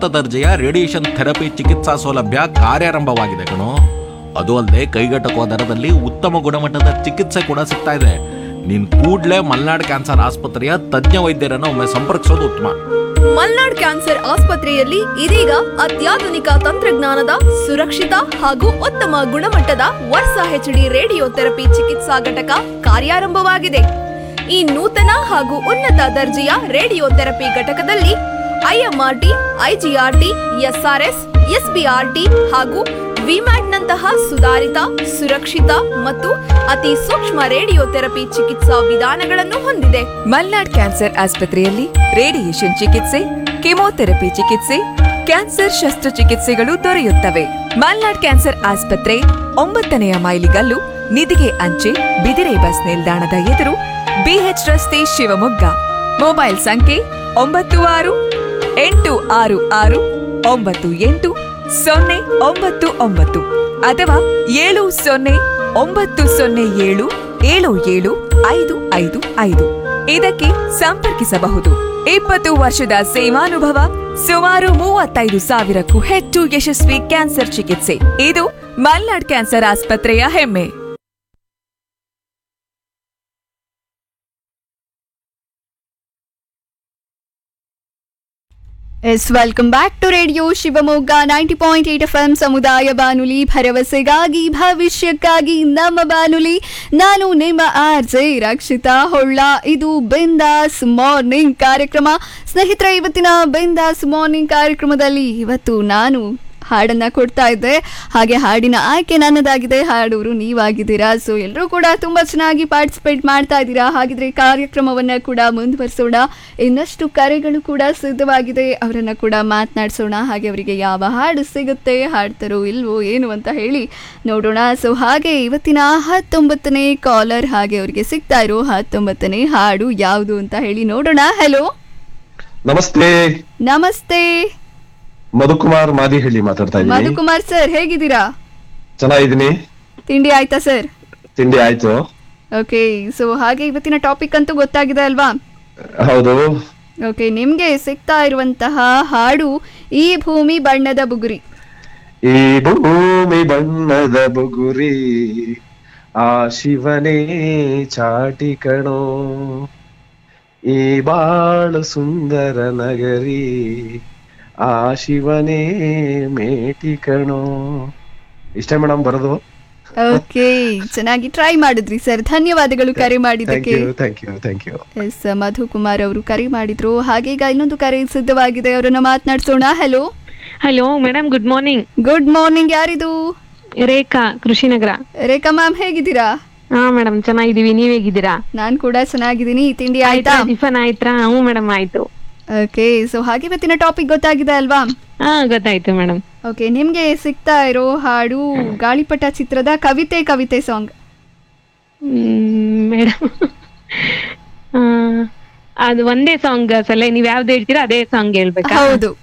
ಉನ್ನತ ದರ್ಜೆಯ radiation therapy ಚಿಕಿತ್ಸಾ ಸೌಲಭ್ಯ ಕಾರ್ಯಾರಂಭವಾಗಿದೆ ಕಣೋ ಅದು ಅಲ್ಲದೆ ಕೈಗೆಟಕುವ ದರದಲ್ಲಿ ಉತ್ತಮ ಗುಣಮಟ್ಟದ ಚಿಕಿತ್ಸೆ ಕೂಡ ಸಿಗ್ತಾ ಇದೆ ನೀನ್ ಕೂಡ್ಲೇ ಮಲ್ನಾಡ್ ಕ್ಯಾನ್ಸರ್ ಆಸ್ಪತ್ರೆಯ ತಜ್ಞ ವೈದ್ಯರನ್ನು ಒಮ್ಮೆ ಸಂಪರ್ಕಿಸೋದು ಉತ್ತಮ ಮಲ್ನಾಡ್ ಕ್ಯಾನ್ಸರ್ ಆಸ್ಪತ್ರೆಯಲ್ಲಿ ಇದೀಗ ಅತ್ಯಾಧುನಿಕ ತಂತ್ರಜ್ಞಾನದ ಸುರಕ್ಷಿತ ಹಾಗೂ ಉತ್ತಮ ಗುಣಮಟ್ಟದ ವರ್ಷ ಹೆಚ್ಡಿ ರೇಡಿಯೋ ಥೆರಪಿ ಚಿಕಿತ್ಸಾ ಘಟಕ ಕಾರ್ಯಾರಂಭವಾಗಿದೆ ಈ ನೂತನ ಹಾಗೂ ಉನ್ನತ ದರ್ಜೆಯ ರೇಡಿಯೋ ಥೆರಪಿ ಘಟಕದಲ್ಲಿ ಐಎಂಆರ್ಟಿ ಐಜಿಆರ್ಟಿ ಎಸ್ಆರ್ಎಸ್ ಎಸ್ಬಿಆರ್ಟಿ ಹಾಗೂ ವಿಮ್ಯಾಟ್ನಂತಹ ಸುಧಾರಿತ ಸುರಕ್ಷಿತ ಮತ್ತು ಅತಿ ಸೂಕ್ಷ್ಮ ರೇಡಿಯೋ ಥೆರಪಿ ಚಿಕಿತ್ಸಾ ವಿಧಾನಗಳನ್ನು ಹೊಂದಿದೆ ಮಲ್ನಾಡ್ ಕ್ಯಾನ್ಸರ್ ಆಸ್ಪತ್ರೆಯಲ್ಲಿ ರೇಡಿಯೇಷನ್ ಚಿಕಿತ್ಸೆ ಕೆಮೊಥೆರಪಿ ಚಿಕಿತ್ಸೆ ಕ್ಯಾನ್ಸರ್ ಶಸ್ತ್ರಚಿಕಿತ್ಸೆಗಳು ದೊರೆಯುತ್ತವೆ ಮಲ್ನಾಡ್ ಕ್ಯಾನ್ಸರ್ ಆಸ್ಪತ್ರೆ ಒಂಬತ್ತನೆಯ ಮೈಲಿಗಲ್ಲು ನಿಧಿಗೆ ಅಂಚೆ ಬಿದಿರೆ ಬಸ್ ನಿಲ್ದಾಣದ ಎದುರು ಬಿಎಚ್ ರಸ್ತೆ ಶಿವಮೊಗ್ಗ ಮೊಬೈಲ್ ಸಂಖ್ಯೆ ಒಂಬತ್ತು ಆರು ಎಂಟು ಆರು ಆರು ಒಂಬತ್ತು ಎಂಟು ಸೊನ್ನೆ ಒಂಬತ್ತು ಒಂಬತ್ತು ಅಥವಾ ಏಳು ಸೊನ್ನೆ ಒಂಬತ್ತು ಸೊನ್ನೆ ಏಳು ಏಳು ಏಳು ಐದು ಐದು ಐದು ಇದಕ್ಕೆ ಸಂಪರ್ಕಿಸಬಹುದು ಇಪ್ಪತ್ತು ವರ್ಷದ ಸೇವಾನುಭವ ಸುಮಾರು ಮೂವತ್ತೈದು ಸಾವಿರಕ್ಕೂ ಹೆಚ್ಚು ಯಶಸ್ವಿ ಕ್ಯಾನ್ಸರ್ ಚಿಕಿತ್ಸೆ ಇದು ಮಲ್ನಾಡ್ ಕ್ಯಾನ್ಸರ್ ಆಸ್ಪತ್ರೆಯ ಹೆಮ್ಮೆ ಎಸ್ welcome back to radio Shivamogga ninety point eight F M ಸಮುದಾಯ ಬಾನುಲಿ ಭರವಸೆಗಾಗಿ ಭವಿಷ್ಯಕ್ಕಾಗಿ ನಮ್ಮ ಬಾನುಲಿ ನಾನು ನಿಮ್ಮ ಆರ್ ಜೆ ರಕ್ಷಿತಾ ಹೊಳ್ಳ ಇದು ಬೆಂದಾಸ್ ಮಾರ್ನಿಂಗ್ ಕಾರ್ಯಕ್ರಮ ಸ್ನೇಹಿತರೆ ಇವತ್ತಿನ ಬೆಂದಾಸ್ ಮಾರ್ನಿಂಗ್ ಕಾರ್ಯಕ್ರಮದಲ್ಲಿ ಇವತ್ತು ನಾನು ಹಾಡನ್ನ ಕೊಡ್ತಾ ಇದ್ದೆ ಹಾಗೆ ಹಾಡಿನ ಆಯ್ಕೆ ನನ್ನದಾಗಿದೆ ಹಾಡೋರು ನೀವಾಗಿದ್ದೀರಾ ಸೊ ಎಲ್ಲರೂ ಕೂಡ ತುಂಬಾ ಚೆನ್ನಾಗಿ ಪಾರ್ಟಿಸಿಪೇಟ್ ಮಾಡ್ತಾ ಇದ್ದೀರಾ ಹಾಗಿದ್ರೆ ಕಾರ್ಯಕ್ರಮವನ್ನ ಕೂಡ ಮುಂದುವರಿಸೋಣ ಇನ್ನಷ್ಟು ಕರೆಗಳು ಕೂಡ ಸಿದ್ಧವಾಗಿದೆ ಅವರನ್ನ ಕೂಡ ಮಾತನಾಡಿಸೋಣ ಹಾಗೆ ಅವರಿಗೆ ಯಾವ ಹಾಡು ಸಿಗುತ್ತೆ ಹಾಡ್ತಾರೋ ಇಲ್ವೋ ಏನು ಅಂತ ಹೇಳಿ ನೋಡೋಣ ಸೊ ಹಾಗೆ ಇವತ್ತಿನ ಹತ್ತೊಂಬತ್ತನೇ ಕಾಲರ್ ಹಾಗೆ ಅವರಿಗೆ ಸಿಗ್ತಾ ಇರೋ ಹತ್ತೊಂಬತ್ತನೇ ಹಾಡು ಯಾವುದು ಅಂತ ಹೇಳಿ ನೋಡೋಣ ಹಲೋ ನಮಸ್ತೆ ನಮಸ್ತೆ ಮಧುಕುಮಾರ್ ಮಾದಿಹಳ್ಳಿ ಮಾತಾಡ್ತಾ ಇದ್ದೀನಿ ಮಧುಕುಮಾರ್ ಸರ್ ಹೇಗಿದ್ದೀರಾ ಚೆನ್ನಾಗಿದ್ದೀನಿ ತಿಂಡಿ ಆಯ್ತಾ ಸರ್ ತಿಂಡಿ ಆಯ್ತು ಓಕೆ ಸೊ ಹಾಗೆ ಇವತ್ತಿನ ಟಾಪಿಕ್ ಅಂತೂ ಗೊತ್ತಾಗಿದೆ ಅಲ್ವಾ ಹೌದು ಓಕೆ ನಿಮ್ಗೆ ಸಿಗ್ತಾ ಇರುವಂತಹ ಹಾಡು ಈ ಭೂಮಿ ಬಣ್ಣದ ಬುಗುರಿ ಈ ಭೂಮಿ ಬಣ್ಣದ ಬುಗುರಿ ಆ ಶಿವನೇ ಚಾಟಿ ಕಣೋ ಈ ಬಾಳು ಸುಂದರ ನಗರಿ ಆ ಶಿವನೇ ಮೇಟಿ ಕಣೋ ಇಷ್ಟೇ ಮೇಡಮ್ ಬರೋದು ಓಕೆ ಚೆನ್ನಾಗಿ ಟ್ರೈ ಮಾಡಿದ್ರಿ ಸರ್ ಧನ್ಯವಾದಗಳು ಕರೆ ಥ್ಯಾಂಕ್ ಮಾಡಿದ್ದಕ್ಕೆ you thank you thank you S Madhukumar ಅವರು ಕರೆ ಮಾಡಿದ್ರು ಹಾಗೆ ಈಗ ಇನ್ನೊಂದು ಕರೆ ಸಿದ್ಧವಾಗಿದೆ ಅವರನ್ನ ಮಾತನಾಡ್ಸೋಣ hello hello madam good morning good morning ಯಾರಿದು ರೇಖಾ ಕೃಷಿನಗರ ರೇಖಾ ಮ್ಯಾಮ್ ಹೇಗಿದ್ದೀರಾ ಹಾ ಮೇಡಮ್ ಚೆನ್ನಾಗಿದೀವಿ ನೀವ್ ಹೇಗಿದ್ದೀರಾ ನಾನ್ ಕೂಡ ಚೆನ್ನಾಗಿದ್ದೀನಿ ತಿಂಡಿ ಆಯ್ತಾ ಟಿಫನ್ ಆಯ್ತಾ ಹ್ಞೂ ಮೇಡಮ್ ಆಯ್ತು ಓಕೆ ಸೊ ಹಾಗೆ ಇವತ್ತಿನ ಟಾಪಿಕ್ ಗೊತ್ತಾಗಿದೆ ಅಲ್ವಾ ಹಾ ಗೊತ್ತಾಯ್ತು ಮೇಡಮ್ ಓಕೆ ನಿಮ್ಗೆ ಸಿಗ್ತಾ ಇರೋ ಹಾಡು ಗಾಳಿಪಟ ಚಿತ್ರದ ಕವಿತೆ ಕವಿತೆ ಸಾಂಗ್ ಮೇಡಮ್ ಅದು ಒಂದೇ ಸಾಂಗ್ ಸಲ ನೀವ್ ಯಾವ್ದು ಹೇಳ್ತೀರಾ ಅದೇ ಸಾಂಗ್ ಹೇಳ್ಬೇಕಾ ಹೌದು